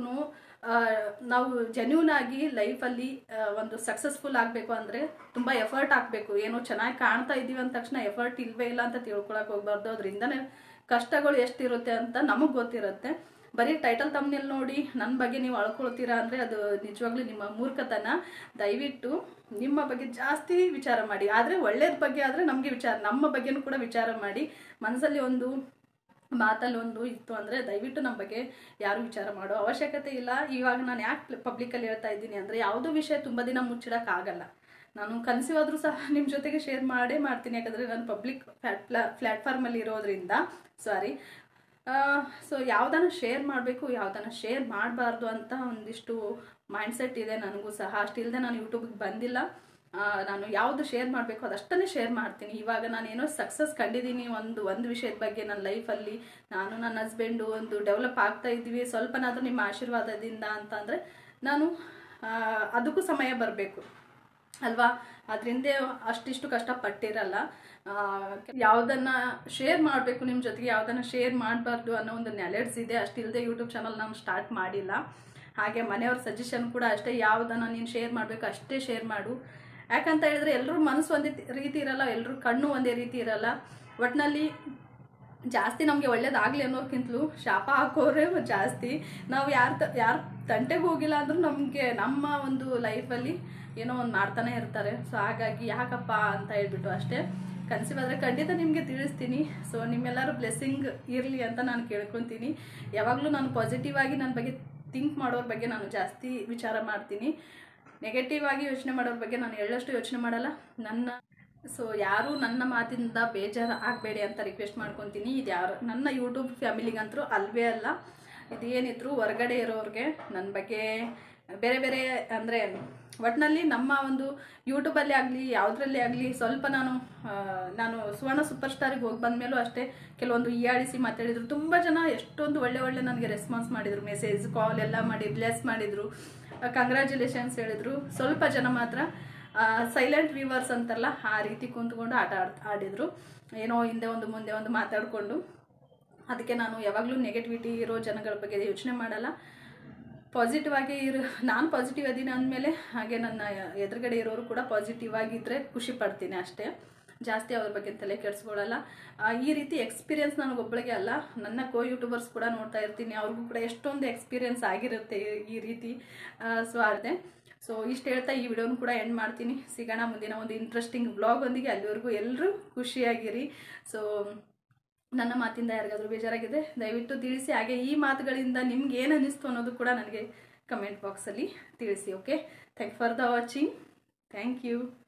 ನಾವು ಜೆನ್ಯೂನ್ ಆಗಿ ಲೈಫಲ್ಲಿ ಒಂದು ಸಕ್ಸಸ್ಫುಲ್ ಆಗಬೇಕು ಅಂದರೆ ತುಂಬ ಎಫರ್ಟ್ ಹಾಕಬೇಕು ಏನೋ ಚೆನ್ನಾಗಿ ಕಾಣ್ತಾ ಇದ್ದೀವಿ ಅಂದ ತಕ್ಷಣ ಎಫರ್ಟ್ ಇಲ್ವೇ ಇಲ್ಲ ಅಂತ ತಿಳ್ಕೊಳಕ್ಕೆ ಹೋಗ್ಬಾರ್ದು ಅದರಿಂದನೇ ಕಷ್ಟಗಳು ಎಷ್ಟಿರುತ್ತೆ ಅಂತ ನಮಗೆ ಗೊತ್ತಿರುತ್ತೆ ಬರೀ ಟೈಟಲ್ ತಮ್ಮನೇಲಿ ನೋಡಿ ನನ್ನ ಬಗ್ಗೆ ನೀವು ಅಳ್ಕೊಳ್ತೀರಾ ಅಂದರೆ ಅದು ನಿಜವಾಗ್ಲೂ ನಿಮ್ಮ ಮೂರ್ಖತನ ದಯವಿಟ್ಟು ನಿಮ್ಮ ಬಗ್ಗೆ ಜಾಸ್ತಿ ವಿಚಾರ ಮಾಡಿ ಆದರೆ ಒಳ್ಳೇದ ಬಗ್ಗೆ ಆದರೆ ನಮಗೆ ವಿಚಾರ ನಮ್ಮ ಬಗ್ಗೆನೂ ಕೂಡ ವಿಚಾರ ಮಾಡಿ ಮನಸ್ಸಲ್ಲಿ ಒಂದು ಮಾತಲ್ಲಿ ಒಂದು ಇತ್ತು ಅಂದರೆ ದಯವಿಟ್ಟು ನಮ್ಮ ಬಗ್ಗೆ ಯಾರು ವಿಚಾರ ಮಾಡೋ ಅವಶ್ಯಕತೆ ಇಲ್ಲ ಇವಾಗ ನಾನು ಯಾಕೆ ಪಬ್ಲಿಕಲ್ಲಿ ಹೇಳ್ತಾ ಇದ್ದೀನಿ ಅಂದರೆ ಯಾವುದೋ ವಿಷಯ ತುಂಬ ದಿನ ಮುಚ್ಚಿಡೋಕ್ಕಾಗಲ್ಲ ನಾನು ಕನ್ಸೀವ್ ಆದರೂ ಸಹ ನಿಮ್ಮ ಜೊತೆಗೆ ಶೇರ್ ಮಾಡೇ ಮಾಡ್ತೀನಿ ಯಾಕಂದರೆ ನಾನು ಪಬ್ಲಿಕ್ ಫ್ಲಾಟ್ ಪ್ಲ್ಯಾಟ್ಫಾರ್ಮಲ್ಲಿ ಇರೋದ್ರಿಂದ ಸಾರಿ ಸೊ ಯಾವುದನ್ನು ಶೇರ್ ಮಾಡಬೇಕು ಯಾವುದನ್ನು ಶೇರ್ ಮಾಡಬಾರ್ದು ಅಂತ ಒಂದಿಷ್ಟು ಮೈಂಡ್ಸೆಟ್ ಇದೆ ನನಗೂ ಸಹ ಅಷ್ಟಿಲ್ಲದೆ ನಾನು ಯೂಟ್ಯೂಬಿಗೆ ಬಂದಿಲ್ಲ ಆ, ನಾನು ಯಾವುದು ಶೇರ್ ಮಾಡಬೇಕು ಅದಷ್ಟನ್ನೇ ಶೇರ್ ಮಾಡ್ತೀನಿ ಇವಾಗ ನಾನು ಏನೋ ಸಕ್ಸಸ್ ಕಂಡಿದ್ದೀನಿ ಒಂದು ಒಂದು ವಿಷಯದ ಬಗ್ಗೆ ನನ್ನ ಲೈಫಲ್ಲಿ ನಾನು ನನ್ನ ಹಸ್ಬೆಂಡು ಒಂದು ಡೆವಲಪ್ ಆಗ್ತಾ ಇದ್ದೀವಿ ಸ್ವಲ್ಪನಾದರೂ ನಿಮ್ಮ ಆಶೀರ್ವಾದದಿಂದ ಅಂತ ಅಂದರೆ ನಾನು ಆ, ಅದಕ್ಕೂ ಸಮಯ ಬರಬೇಕು ಅಲ್ವಾ ಅದರಿಂದ ಅಷ್ಟಿಷ್ಟು ಕಷ್ಟಪಟ್ಟಿರಲ್ಲ ಯಾವುದನ್ನ ಶೇರ್ ಮಾಡಬೇಕು ನಿಮ್ಮ ಜೊತೆಗೆ ಯಾವುದನ್ನ ಶೇರ್ ಮಾಡಬಾರ್ದು ಅನ್ನೋ ಒಂದು ನೆಲೆಡ್ಸ್ ಇದೆ ಅಷ್ಟಿಲ್ಲದೆ ಯೂಟ್ಯೂಬ್ ಚಾನಲ್ ನಾನು ಸ್ಟಾರ್ಟ್ ಮಾಡಿಲ್ಲ ಹಾಗೆ ಮನೆಯವ್ರ ಸಜೆಷನ್ ಕೂಡ ಅಷ್ಟೇ ಯಾವುದನ್ನು ನೀನು ಶೇರ್ ಮಾಡಬೇಕು ಅಷ್ಟೇ ಶೇರ್ ಮಾಡು ಯಾಕಂತ ಹೇಳಿದ್ರೆ ಎಲ್ಲರೂ ಮನಸ್ಸು ಒಂದೇ ರೀತಿ ಇರಲ್ಲ ಎಲ್ಲರೂ ಕಣ್ಣು ಒಂದೇ ರೀತಿ ಇರಲ್ಲ ಒಟ್ಟಿನಲ್ಲಿ ಜಾಸ್ತಿ ನಮಗೆ ಒಳ್ಳೇದಾಗಲಿ ಅನ್ನೋಕ್ಕಿಂತಲೂ ಶಾಪ ಹಾಕೋರೇ ಜಾಸ್ತಿ ನಾವು ಯಾರ ತ ಯಾರ ತಂಟೆಗೆ ಹೋಗಿಲ್ಲ ಅಂದ್ರೂ ನಮಗೆ ನಮ್ಮ ಒಂದು ಲೈಫಲ್ಲಿ ಏನೋ ಒಂದು ಮಾಡ್ತಾನೆ ಇರ್ತಾರೆ ಸೊ ಹಾಗಾಗಿ ಯಾಕಪ್ಪ ಅಂತ ಹೇಳ್ಬಿಟ್ಟು ಅಷ್ಟೇ ಕನ್ಸೀವ್ ಆದರೆ ಖಂಡಿತ ನಿಮಗೆ ತಿಳಿಸ್ತೀನಿ ಸೊ ನಿಮ್ಮೆಲ್ಲರೂ ಬ್ಲೆಸ್ಸಿಂಗ್ ಇರಲಿ ಅಂತ ನಾನು ಕೇಳ್ಕೊತೀನಿ ಯಾವಾಗಲೂ ನಾನು ಪಾಸಿಟಿವ್ ಆಗಿ ನನ್ನ ಬಗ್ಗೆ ಥಿಂಕ್ ಮಾಡೋರ ಬಗ್ಗೆ ನಾನು ಜಾಸ್ತಿ ವಿಚಾರ ಮಾಡ್ತೀನಿ ನೆಗೆಟಿವ್ ಆಗಿ ಯೋಚನೆ ಮಾಡೋರ ಬಗ್ಗೆ ನಾನು ಎಳ್ಳಷ್ಟು ಯೋಚನೆ ಮಾಡಲ್ಲ ನನ್ನ ಸೊ ಯಾರು ನನ್ನ ಮಾತಿಂದ ಬೇಜಾರು ಆಗಬೇಡಿ ಅಂತ ರಿಕ್ವೆಸ್ಟ್ ಮಾಡ್ಕೊತೀನಿ ಇದು ಯಾರು ನನ್ನ ಯೂಟ್ಯೂಬ್ ಫ್ಯಾಮಿಲಿಗಂತರೂ ಅಲ್ವೇ ಅಲ್ಲ ಇದೇನಿದ್ರು ಹೊರಗಡೆ ಇರೋರಿಗೆ ನನ್ನ ಬಗ್ಗೆ ಬೇರೆ ಬೇರೆ ಅಂದರೆ ಒಟ್ಟಿನಲ್ಲಿ ನಮ್ಮ ಒಂದು ಯೂಟ್ಯೂಬಲ್ಲಿ ಆಗಲಿ ಯಾವುದರಲ್ಲಿ ಆಗಲಿ ಸ್ವಲ್ಪ ನಾನು ಆ, ನಾನು ಸುವರ್ಣ ಸೂಪರ್ ಸ್ಟಾರಿಗೆ ಹೋಗಿ ಬಂದಮೇಲೂ ಅಷ್ಟೇ ಕೆಲವೊಂದು ಹೀಯಾಳಿಸಿ ಮಾತಾಡಿದ್ರು ತುಂಬ ಜನ ಎಷ್ಟೊಂದು ಒಳ್ಳೆ ಒಳ್ಳೆ ನನಗೆ ರೆಸ್ಪಾನ್ಸ್ ಮಾಡಿದರು ಮೆಸೇಜ್ ಕಾಲ್ ಎಲ್ಲ ಮಾಡಿ ಬ್ಲೆಸ್ ಮಾಡಿದರು ಕಂಗ್ರ್ಯಾಚುಲೇಷನ್ಸ್ ಹೇಳಿದರು ಸ್ವಲ್ಪ ಜನ ಮಾತ್ರ ಸೈಲೆಂಟ್ ವ್ಯೂವರ್ಸ್ ಅಂತಾರಲ್ಲ ಆ ರೀತಿ ಕುಂತ್ಕೊಂಡು ಆಟ ಆಡ್ ಆಡಿದರು ಏನೋ ಹಿಂದೆ ಒಂದು ಮುಂದೆ ಒಂದು ಮಾತಾಡಿಕೊಂಡು ಅದಕ್ಕೆ ನಾನು ಯಾವಾಗಲೂ ನೆಗೆಟಿವಿಟಿ ಇರೋ ಜನಗಳ ಬಗ್ಗೆ ಯೋಚನೆ ಮಾಡಲ್ಲ ಪಾಸಿಟಿವ್ ಆಗಿ ಇರೋ ನಾನು ಪಾಸಿಟಿವ್ ಅದೀನಿ ಅಂದಮೇಲೆ ಹಾಗೆ ನನ್ನ ಎದುರುಗಡೆ ಇರೋರು ಕೂಡ ಪಾಸಿಟಿವ್ ಆಗಿದ್ದರೆ ಖುಷಿ ಪಡ್ತೀನಿ ಅಷ್ಟೇ ಜಾಸ್ತಿ ಅವ್ರ ಬಗ್ಗೆ ತಲೆ ಕೆಡಿಸ್ಕೊಳ್ಳಲ್ಲ ಆ, ಈ ರೀತಿ ಎಕ್ಸ್ಪೀರಿಯನ್ಸ್ ನನಗೊಬ್ಬಳಿಗೆ ಅಲ್ಲ ನನ್ನ ಕೋ ಯೂಟ್ಯೂಬರ್ಸ್ ಕೂಡ ನೋಡ್ತಾ ಇರ್ತೀನಿ ಅವ್ರಿಗೂ ಕೂಡ ಎಷ್ಟೊಂದು ಎಕ್ಸ್ಪೀರಿಯನ್ಸ್ ಆಗಿರುತ್ತೆ ಈ- ಈ ರೀತಿ ಸೊ ಅದೇ ಸೊ ಇಷ್ಟು ಹೇಳ್ತಾ ಈ ವಿಡಿಯೋನು ಕೂಡ ಎಂಡ್ ಮಾಡ್ತೀನಿ ಸಿಗೋಣ ಮುಂದಿನ ಒಂದು ಇಂಟ್ರೆಸ್ಟಿಂಗ್ ವ್ಲಾಗ್ ಒಂದಿಗೆ ಅಲ್ಲಿವರೆಗೂ ಎಲ್ಲರೂ ಖುಷಿಯಾಗಿರಿ ಸೊ ನನ್ನ ಮಾತಿಂದ ಯಾರಿಗಾದ್ರೂ ಬೇಜಾರಾಗಿದೆ ದಯವಿಟ್ಟು ತಿಳಿಸಿ ಹಾಗೆ ಈ ಮಾತುಗಳಿಂದ ನಿಮ್ಗೆ ಏನು ಅನ್ನಿಸ್ತು ಅನ್ನೋದು ಕೂಡ ನನಗೆ ಕಮೆಂಟ್ ಬಾಕ್ಸಲ್ಲಿ ತಿಳಿಸಿ okay thank for the watching thank you